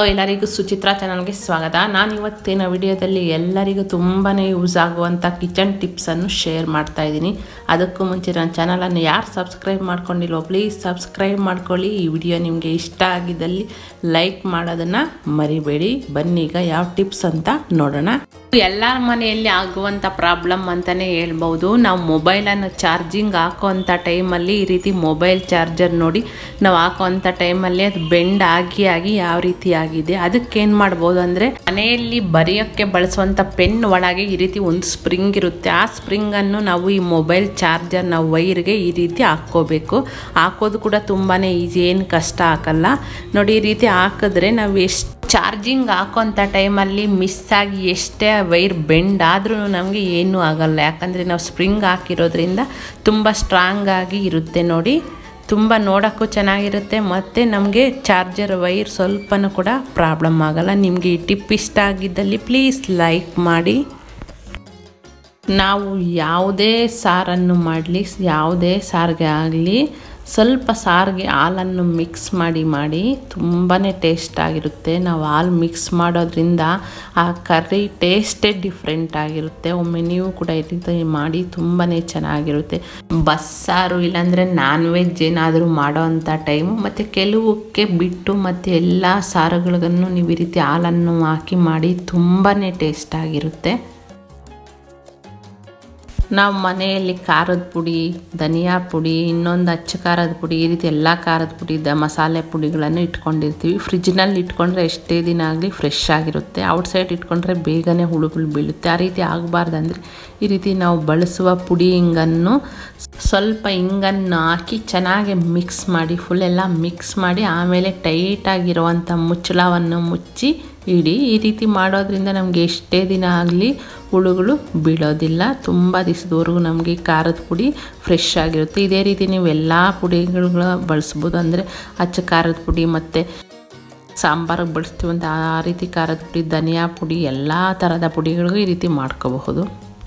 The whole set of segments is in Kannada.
ಎಲ್ಲರಿಗೂ ಸುಚಿತ್ರಾ ಚಾನಲ್ಗೆ ಸ್ವಾಗತ ನಾನು ಇವತ್ತಿನ ವಿಡಿಯೋದಲ್ಲಿ ಎಲ್ಲರಿಗೂ ತುಂಬಾ ಯೂಸ್ ಆಗುವಂಥ ಕಿಚನ್ ಟಿಪ್ಸನ್ನು ಶೇರ್ ಮಾಡ್ತಾ ಇದ್ದೀನಿ ಅದಕ್ಕೂ ಮುಂಚೆ ನನ್ನ ಚಾನಲನ್ನು ಯಾರು ಸಬ್ಸ್ಕ್ರೈಬ್ ಮಾಡ್ಕೊಂಡಿಲ್ವೋ ಪ್ಲೀಸ್ ಸಬ್ಸ್ಕ್ರೈಬ್ ಮಾಡ್ಕೊಳ್ಳಿ ಈ ವಿಡಿಯೋ ನಿಮಗೆ ಇಷ್ಟ ಆಗಿದ್ದಲ್ಲಿ ಲೈಕ್ ಮಾಡೋದನ್ನು ಮರಿಬೇಡಿ ಬನ್ನಿ ಈಗ ಯಾವ ಟಿಪ್ಸ್ ಅಂತ ನೋಡೋಣ ಎಲ್ಲರ ಮನೆಯಲ್ಲಿ ಆಗುವಂಥ ಪ್ರಾಬ್ಲಮ್ ಅಂತಲೇ ಹೇಳ್ಬೋದು ನಾವು ಮೊಬೈಲನ್ನು ಚಾರ್ಜಿಂಗ್ ಹಾಕೋವಂಥ ಟೈಮಲ್ಲಿ ಈ ರೀತಿ ಮೊಬೈಲ್ ಚಾರ್ಜರ್ ನೋಡಿ ನಾವು ಹಾಕೋವಂಥ ಟೈಮಲ್ಲಿ ಅದು ಬೆಂಡ್ ಆಗಿ ಆಗಿ ಯಾವ ರೀತಿ ಆಗಿದೆ ಅದಕ್ಕೇನು ಮಾಡ್ಬೋದು ಅಂದರೆ ಮನೆಯಲ್ಲಿ ಬರೆಯೋಕ್ಕೆ ಬಳಸುವಂಥ ಪೆನ್ ಒಳಗೆ ಈ ರೀತಿ ಒಂದು ಸ್ಪ್ರಿಂಗ್ ಇರುತ್ತೆ ಆ ಸ್ಪ್ರಿಂಗನ್ನು ನಾವು ಈ ಮೊಬೈಲ್ ಚಾರ್ಜರ್ ನಾವು ವೈರ್ಗೆ ಈ ರೀತಿ ಹಾಕ್ಕೋಬೇಕು ಹಾಕೋದು ಕೂಡ ತುಂಬಾ ಈಸಿ ಏನು ಕಷ್ಟ ಹಾಕಲ್ಲ ನೋಡಿ ಈ ರೀತಿ ಹಾಕಿದ್ರೆ ನಾವು ಎಷ್ಟು ಚಾರ್ಜಿಂಗ್ ಹಾಕೋಂಥ ಟೈಮಲ್ಲಿ ಮಿಸ್ ಆಗಿ ಎಷ್ಟೇ ವೈರ್ ಬೆಂಡ್ ಆದ್ರೂ ನಮಗೆ ಏನೂ ಆಗಲ್ಲ ಯಾಕಂದರೆ ನಾವು ಸ್ಪ್ರಿಂಗ್ ಹಾಕಿರೋದ್ರಿಂದ ತುಂಬ ಸ್ಟ್ರಾಂಗ್ ಆಗಿ ಇರುತ್ತೆ ನೋಡಿ ತುಂಬ ನೋಡೋಕ್ಕೂ ಚೆನ್ನಾಗಿರುತ್ತೆ ಮತ್ತು ನಮಗೆ ಚಾರ್ಜರ್ ವೈರ್ ಸ್ವಲ್ಪನೂ ಕೂಡ ಪ್ರಾಬ್ಲಮ್ ಆಗಲ್ಲ ನಿಮಗೆ ಈ ಟಿಪ್ ಇಷ್ಟ ಆಗಿದ್ದಲ್ಲಿ ಪ್ಲೀಸ್ ಲೈಕ್ ಮಾಡಿ ನಾವು ಯಾವುದೇ ಸಾರನ್ನು ಮಾಡಲಿ ಯಾವುದೇ ಸಾರಿಗೆ ಆಗಲಿ ಸ್ವಲ್ಪ ಸಾರಿಗೆ ಹಾಲನ್ನು ಮಿಕ್ಸ್ ಮಾಡಿ ಮಾಡಿ ತುಂಬಾ ಟೇಸ್ಟ್ ಆಗಿರುತ್ತೆ ನಾವು ಹಾಲು ಮಿಕ್ಸ್ ಮಾಡೋದ್ರಿಂದ ಆ ಕರ್ರಿ ಟೇಸ್ಟೇ ಡಿಫ್ರೆಂಟ್ ಆಗಿರುತ್ತೆ ಒಮ್ಮೆ ನೀವು ಕೂಡ ಈ ರೀತಿ ಮಾಡಿ ತುಂಬಾ ಚೆನ್ನಾಗಿರುತ್ತೆ ಬಸ್ಸಾರು ಇಲ್ಲಾಂದರೆ ನಾನ್ ವೆಜ್ ಏನಾದರೂ ಮಾಡೋ ಅಂಥ ಟೈಮು ಮತ್ತು ಕೆಲವಕ್ಕೆ ಬಿಟ್ಟು ಮತ್ತು ಎಲ್ಲ ಸಾರುಗಳಿಗೂ ನೀವು ಈ ರೀತಿ ಹಾಲನ್ನು ಹಾಕಿ ಮಾಡಿ ತುಂಬಾ ಟೇಸ್ಟ್ ಆಗಿರುತ್ತೆ ನಾವು ಮನೆಯಲ್ಲಿ ಖಾರದ ಪುಡಿ ಧನಿಯಾ ಪುಡಿ ಇನ್ನೊಂದು ಅಚ್ಚ ಖಾರದ ಪುಡಿ ಈ ರೀತಿ ಎಲ್ಲ ಖಾರದ ಪುಡಿ ದ ಮಸಾಲೆ ಪುಡಿಗಳನ್ನು ಇಟ್ಕೊಂಡಿರ್ತೀವಿ ಫ್ರಿಜ್ನಲ್ಲಿ ಇಟ್ಕೊಂಡ್ರೆ ಎಷ್ಟೇ ದಿನ ಆಗಲಿ ಫ್ರೆಶ್ ಆಗಿರುತ್ತೆ ಔಟ್ಸೈಡ್ ಇಟ್ಕೊಂಡ್ರೆ ಬೇಗನೆ ಹುಳುಗಳು ಬೀಳುತ್ತೆ ಆ ರೀತಿ ಆಗಬಾರ್ದಂದ್ರೆ ಈ ರೀತಿ ನಾವು ಬಳಸುವ ಪುಡಿ ಹಿಂಗನ್ನು ಸ್ವಲ್ಪ ಹಿಂಗನ್ನು ಹಾಕಿ ಚೆನ್ನಾಗಿ ಮಿಕ್ಸ್ ಮಾಡಿ ಫುಲ್ ಎಲ್ಲ ಮಿಕ್ಸ್ ಮಾಡಿ ಆಮೇಲೆ ಟೈಟಾಗಿರುವಂಥ ಮುಚ್ಚಳವನ್ನು ಮುಚ್ಚಿ ಇಡಿ ಈ ರೀತಿ ಮಾಡೋದ್ರಿಂದ ನಮಗೆ ಎಷ್ಟೇ ದಿನ ಆಗಲಿ ಹುಳುಗಳು ಬೀಳೋದಿಲ್ಲ ತುಂಬ ದಿವಸದವರೆಗೂ ನಮಗೆ ಖಾರದ ಪುಡಿ ಫ್ರೆಶ್ ಆಗಿರುತ್ತೆ ಇದೇ ರೀತಿ ನೀವು ಎಲ್ಲ ಪುಡಿಗಳ ಬಳಸ್ಬೋದು ಅಂದರೆ ಅಚ್ಚ ಖಾರದ ಪುಡಿ ಮತ್ತು ಸಾಂಬಾರಿಗೆ ಬಳಸ್ತೀವಂತ ಆ ರೀತಿ ಖಾರದ ಪುಡಿ ಧನಿಯಾ ಪುಡಿ ಎಲ್ಲ ಥರದ ಪುಡಿಗಳಿಗೂ ಈ ರೀತಿ ಮಾಡ್ಕೋಬಹುದು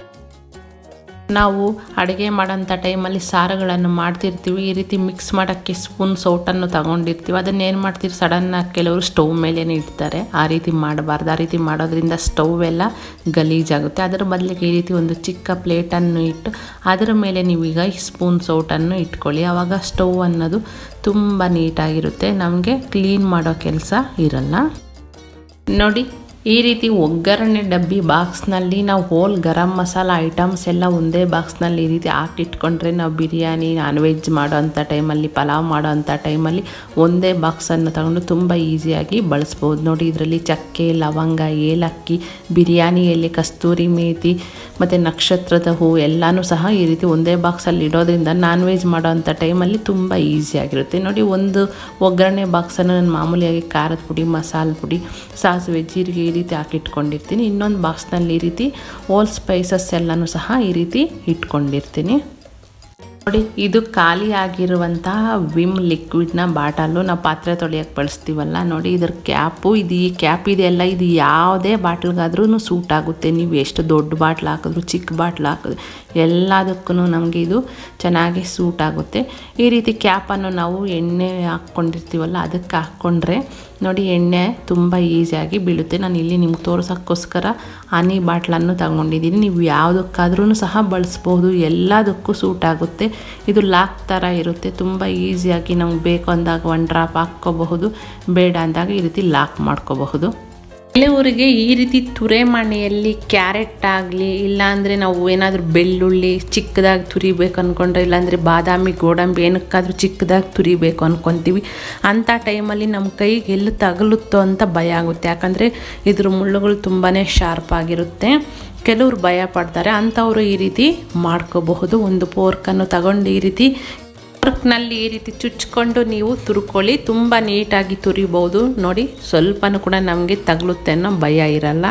ನಾವು ಅಡುಗೆ ಮಾಡೋಂಥ ಟೈಮಲ್ಲಿ ಸಾರುಗಳನ್ನು ಮಾಡ್ತಿರ್ತೀವಿ ಈ ರೀತಿ ಮಿಕ್ಸ್ ಮಾಡೋಕ್ಕೆ ಸ್ಪೂನ್ ಸೌಟನ್ನು ತಗೊಂಡಿರ್ತೀವಿ ಅದನ್ನು ಏನು ಮಾಡ್ತೀವಿ ಸಡನ್ನಾಗಿ ಕೆಲವರು ಸ್ಟವ್ ಮೇಲೇ ಇಡ್ತಾರೆ ಆ ರೀತಿ ಮಾಡಬಾರ್ದು ಆ ರೀತಿ ಮಾಡೋದ್ರಿಂದ ಸ್ಟವ್ ಎಲ್ಲ ಗಲೀಜಾಗುತ್ತೆ ಅದರ ಬದಲಿಗೆ ಈ ರೀತಿ ಒಂದು ಚಿಕ್ಕ ಪ್ಲೇಟನ್ನು ಇಟ್ಟು ಅದರ ಮೇಲೆ ನೀವೀಗ ಈ ಸ್ಪೂನ್ ಸೌಟನ್ನು ಇಟ್ಕೊಳ್ಳಿ ಆವಾಗ ಸ್ಟವ್ ಅನ್ನೋದು ತುಂಬ ನೀಟಾಗಿರುತ್ತೆ ನಮಗೆ ಕ್ಲೀನ್ ಮಾಡೋ ಕೆಲಸ ಇರಲ್ಲ ನೋಡಿ ಈ ರೀತಿ ಒಗ್ಗರಣೆ ಡಬ್ಬಿ ಬಾಕ್ಸ್ನಲ್ಲಿ ನಾವು ಹೋಲ್ ಗರಂ ಮಸಾಲ ಐಟಮ್ಸ್ ಎಲ್ಲ ಒಂದೇ ಬಾಕ್ಸ್ನಲ್ಲಿ ಈ ರೀತಿ ಹಾಕಿಟ್ಕೊಂಡ್ರೆ ನಾವು ಬಿರಿಯಾನಿ ನಾನ್ ವೆಜ್ ಮಾಡೋ ಅಂಥ ಟೈಮಲ್ಲಿ ಪಲಾವ್ ಮಾಡೋ ಅಂಥ ಟೈಮಲ್ಲಿ ಒಂದೇ ಬಾಕ್ಸನ್ನು ತಗೊಂಡು ತುಂಬ ಈಸಿಯಾಗಿ ಬಳಸ್ಬೋದು ನೋಡಿ ಇದರಲ್ಲಿ ಚಕ್ಕೆ ಲವಂಗ ಏಲಕ್ಕಿ ಬಿರಿಯಾನಿ ಎಲೆ ಕಸ್ತೂರಿ ಮೇಥಿ ಮತ್ತು ನಕ್ಷತ್ರದ ಹೂ ಎಲ್ಲನೂ ಸಹ ಈ ರೀತಿ ಒಂದೇ ಬಾಕ್ಸಲ್ಲಿ ಇಡೋದ್ರಿಂದ ನಾನ್ ವೆಜ್ ಮಾಡೋ ಅಂಥ ಟೈಮಲ್ಲಿ ತುಂಬ ಈಸಿಯಾಗಿರುತ್ತೆ ನೋಡಿ ಒಂದು ಒಗ್ಗರಣೆ ಬಾಕ್ಸನ್ನು ನಾನು ಮಾಮೂಲಿಯಾಗಿ ಖಾರದ ಪುಡಿ ಮಸಾಲೆ ಪುಡಿ ಸಾಸಿವೆ ಜೀರಿಗೆ ಈ ರೀತಿ ಹಾಕಿಟ್ಕೊಂಡಿರ್ತೀನಿ ಇನ್ನೊಂದು ಬಾಕ್ಸ್ನಲ್ಲಿ ಈ ರೀತಿ ಓಲ್ ಸ್ಪೈಸಸ್ ಎಲ್ಲನೂ ಸಹ ಈ ರೀತಿ ಇಟ್ಕೊಂಡಿರ್ತೀನಿ ನೋಡಿ ಇದು ಖಾಲಿ ಆಗಿರುವಂತಹ ವಿಮ್ ಲಿಕ್ವಿಡ್ನ ಬಾಟಲು ನಾವು ಪಾತ್ರೆ ತೊಳೆಯೋಕ್ಕೆ ಬಳಸ್ತೀವಲ್ಲ ನೋಡಿ ಇದ್ರ ಕ್ಯಾಪು ಇದು ಈ ಕ್ಯಾಪ್ ಇದೆಲ್ಲ ಇದು ಯಾವುದೇ ಬಾಟ್ಲ್ಗಾದ್ರೂ ಸೂಟ್ ಆಗುತ್ತೆ ನೀವು ಎಷ್ಟು ದೊಡ್ಡ ಬಾಟ್ಲ್ ಹಾಕಿದ್ರು ಚಿಕ್ಕ ಬಾಟ್ಲ್ ಹಾಕಿದ್ರು ಎಲ್ಲದಕ್ಕೂ ನಮಗೆ ಇದು ಚೆನ್ನಾಗಿ ಸೂಟ್ ಆಗುತ್ತೆ ಈ ರೀತಿ ಕ್ಯಾಪನ್ನು ನಾವು ಎಣ್ಣೆ ಹಾಕ್ಕೊಂಡಿರ್ತೀವಲ್ಲ ಅದಕ್ಕೆ ಹಾಕ್ಕೊಂಡ್ರೆ ನೋಡಿ ಎಣ್ಣೆ ತುಂಬ ಈಸಿಯಾಗಿ ಬೀಳುತ್ತೆ ನಾನು ಇಲ್ಲಿ ನಿಮ್ಗೆ ತೋರ್ಸೋಕ್ಕೋಸ್ಕರ ಹನಿ ಬಾಟ್ಲನ್ನು ತಗೊಂಡಿದ್ದೀನಿ ನೀವು ಯಾವುದಕ್ಕಾದ್ರೂ ಸಹ ಬಳಸ್ಬೋದು ಎಲ್ಲದಕ್ಕೂ ಸೂಟ್ ಆಗುತ್ತೆ ಇದು ಲಾಕ್ ಥರ ಇರುತ್ತೆ ತುಂಬ ಈಸಿಯಾಗಿ ನಮ್ಗೆ ಬೇಕು ಅಂದಾಗ ಒನ್ ಡ್ರಾಪ್ ಹಾಕ್ಕೋಬಹುದು ಬೇಡ ಅಂದಾಗ ಈ ರೀತಿ ಲಾಕ್ ಮಾಡ್ಕೋಬಹುದು ಕೆಲವರಿಗೆ ಈ ರೀತಿ ತುರೆ ಮಣೆಯಲ್ಲಿ ಕ್ಯಾರೆಟ್ ಆಗಲಿ ಇಲ್ಲಾಂದರೆ ನಾವು ಏನಾದರೂ ಬೆಳ್ಳುಳ್ಳಿ ಚಿಕ್ಕದಾಗಿ ತುರಿಬೇಕು ಅಂದ್ಕೊಂಡ್ರೆ ಇಲ್ಲಾಂದರೆ ಬಾದಾಮಿ ಗೋಡಂಬಿ ಏನಕ್ಕಾದ್ರೂ ಚಿಕ್ಕದಾಗಿ ತುರಿಬೇಕು ಅಂದ್ಕೊತೀವಿ ಅಂಥ ಟೈಮಲ್ಲಿ ನಮ್ಮ ಕೈಗೆ ಎಲ್ಲಿ ತಗಲುತ್ತೋ ಅಂತ ಭಯ ಆಗುತ್ತೆ ಯಾಕಂದರೆ ಇದ್ರ ಮುಳ್ಳುಗಳು ತುಂಬಾ ಶಾರ್ಪ್ ಆಗಿರುತ್ತೆ ಕೆಲವರು ಭಯ ಪಡ್ತಾರೆ ಅಂಥವರು ಈ ರೀತಿ ಮಾಡ್ಕೋಬಹುದು ಒಂದು ಪೋರ್ಕನ್ನು ತಗೊಂಡು ಈ ರೀತಿ ಫೋರ್ಕ್ನಲ್ಲಿ ಈ ರೀತಿ ಚುಚ್ಕೊಂಡು ನೀವು ತುರ್ಕೊಳ್ಳಿ ತುಂಬ ನೀಟಾಗಿ ತುರಿಬೋದು ನೋಡಿ ಸ್ವಲ್ಪನೂ ಕೂಡ ನಮಗೆ ತಗಲುತ್ತೆ ಅನ್ನೋ ಭಯ ಇರಲ್ಲ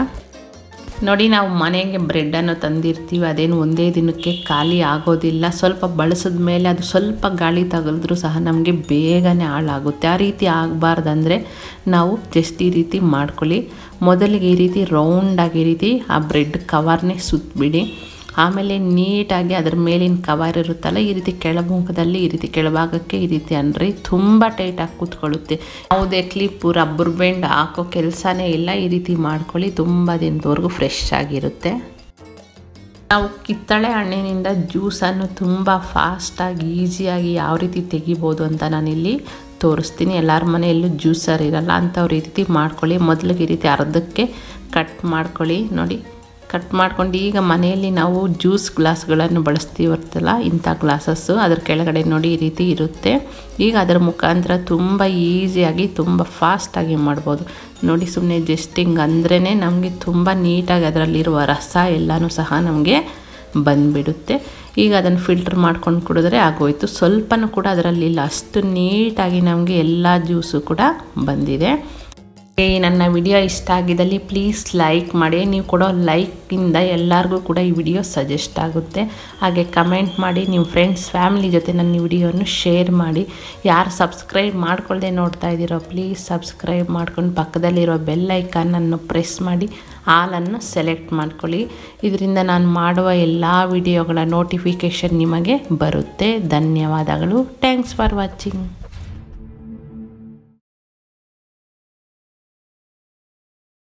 ನೋಡಿ ನಾವು ಮನೆಗೆ ಬ್ರೆಡ್ಡನ್ನು ತಂದಿರ್ತೀವಿ ಅದೇನು ಒಂದೇ ದಿನಕ್ಕೆ ಖಾಲಿ ಆಗೋದಿಲ್ಲ ಸ್ವಲ್ಪ ಬಳಸಿದ ಮೇಲೆ ಅದು ಸ್ವಲ್ಪ ಗಾಳಿ ತಗಲಿದ್ರೂ ಸಹ ನಮಗೆ ಬೇಗನೆ ಹಾಳಾಗುತ್ತೆ ಆ ರೀತಿ ಆಗಬಾರ್ದಂದ್ರೆ ನಾವು ಜಸ್ಟ್ ಈ ರೀತಿ ಮಾಡ್ಕೊಳ್ಳಿ ಮೊದಲಿಗೆ ಈ ರೀತಿ ರೌಂಡಾಗಿ ಈ ರೀತಿ ಆ ಬ್ರೆಡ್ ಕವರ್ನೇ ಸುತ್ತಬಿಡಿ ಆಮೇಲೆ ನೀಟಾಗಿ ಅದ್ರ ಮೇಲಿನ ಕವರ್ ಇರುತ್ತಲ್ಲ ಈ ರೀತಿ ಕೆಳಮುಖದಲ್ಲಿ ಈ ರೀತಿ ಕೆಳಭಾಗಕ್ಕೆ ಈ ರೀತಿ ಅನ್ರಿ ತುಂಬ ಟೈಟಾಗಿ ಕೂತ್ಕೊಳ್ಳುತ್ತೆ ಯಾವುದೇ ಕ್ಲಿಪ್ಪು ರಬ್ಬರ್ ಬ್ಯಾಂಡ್ ಹಾಕೋ ಕೆಲಸನೇ ಇಲ್ಲ ಈ ರೀತಿ ಮಾಡ್ಕೊಳ್ಳಿ ತುಂಬ ದಿನದವರೆಗೂ ಫ್ರೆಶ್ ಆಗಿರುತ್ತೆ ನಾವು ಕಿತ್ತಳೆ ಹಣ್ಣಿನಿಂದ ಜ್ಯೂಸನ್ನು ತುಂಬ ಫಾಸ್ಟಾಗಿ ಈಸಿಯಾಗಿ ಯಾವ ರೀತಿ ತೆಗಿಬೋದು ಅಂತ ನಾನಿಲ್ಲಿ ತೋರಿಸ್ತೀನಿ ಎಲ್ಲರ ಮನೆಯಲ್ಲೂ ಜ್ಯೂಸರ್ ಇರಲ್ಲ ಅಂಥವ್ರು ಈ ರೀತಿ ಮಾಡ್ಕೊಳ್ಳಿ ಮೊದಲಿಗೆ ಈ ರೀತಿ ಅರ್ಧಕ್ಕೆ ಕಟ್ ಮಾಡ್ಕೊಳ್ಳಿ ನೋಡಿ ಕಟ್ ಮಾಡ್ಕೊಂಡು ಈಗ ಮನೆಯಲ್ಲಿ ನಾವು ಜ್ಯೂಸ್ ಗ್ಲಾಸ್ಗಳನ್ನು ಬಳಸ್ತೀವರ್ತಲ್ಲ ಇಂಥ ಗ್ಲಾಸಸ್ಸು ಅದ್ರ ಕೆಳಗಡೆ ನೋಡಿ ಈ ರೀತಿ ಇರುತ್ತೆ ಈಗ ಅದರ ಮುಖಾಂತರ ತುಂಬ ಈಸಿಯಾಗಿ ತುಂಬ ಫಾಸ್ಟಾಗಿ ಮಾಡ್ಬೋದು ನೋಡಿ ಸುಮ್ಮನೆ ಜಸ್ಟಿಂಗ್ ಅಂದ್ರೇ ನಮಗೆ ತುಂಬ ನೀಟಾಗಿ ಅದರಲ್ಲಿರುವ ರಸ ಎಲ್ಲನೂ ಸಹ ನಮಗೆ ಬಂದುಬಿಡುತ್ತೆ ಈಗ ಅದನ್ನು ಫಿಲ್ಟ್ರ್ ಮಾಡ್ಕೊಂಡು ಕುಡಿದ್ರೆ ಆಗೋಯ್ತು ಸ್ವಲ್ಪನೂ ಕೂಡ ಅದರಲ್ಲಿಲ್ಲ ಅಷ್ಟು ನೀಟಾಗಿ ನಮಗೆ ಎಲ್ಲ ಜ್ಯೂಸು ಕೂಡ ಬಂದಿದೆ ಈ ನನ್ನ ವಿಡಿಯೋ ಇಷ್ಟ ಆಗಿದ್ದಲ್ಲಿ ಪ್ಲೀಸ್ ಲೈಕ್ ಮಾಡಿ ನೀವು ಕೊಡೋ ಲೈಕಿಂದ ಎಲ್ಲರಿಗೂ ಕೂಡ ಈ ವಿಡಿಯೋ ಸಜೆಸ್ಟ್ ಆಗುತ್ತೆ ಹಾಗೆ ಕಮೆಂಟ್ ಮಾಡಿ ನಿಮ್ಮ ಫ್ರೆಂಡ್ಸ್ ಫ್ಯಾಮಿಲಿ ಜೊತೆ ನನ್ನ ವಿಡಿಯೋವನ್ನು ಶೇರ್ ಮಾಡಿ ಯಾರು ಸಬ್ಸ್ಕ್ರೈಬ್ ಮಾಡ್ಕೊಳ್ಳದೆ ನೋಡ್ತಾ ಇದ್ದೀರೋ ಪ್ಲೀಸ್ ಸಬ್ಸ್ಕ್ರೈಬ್ ಮಾಡ್ಕೊಂಡು ಪಕ್ಕದಲ್ಲಿರೋ ಬೆಲ್ ಐಕಾನನ್ನು ಪ್ರೆಸ್ ಮಾಡಿ ಆಲನ್ನು ಸೆಲೆಕ್ಟ್ ಮಾಡ್ಕೊಳ್ಳಿ ಇದರಿಂದ ನಾನು ಮಾಡುವ ಎಲ್ಲ ವಿಡಿಯೋಗಳ ನೋಟಿಫಿಕೇಷನ್ ನಿಮಗೆ ಬರುತ್ತೆ ಧನ್ಯವಾದಗಳು ಥ್ಯಾಂಕ್ಸ್ ಫಾರ್ ವಾಚಿಂಗ್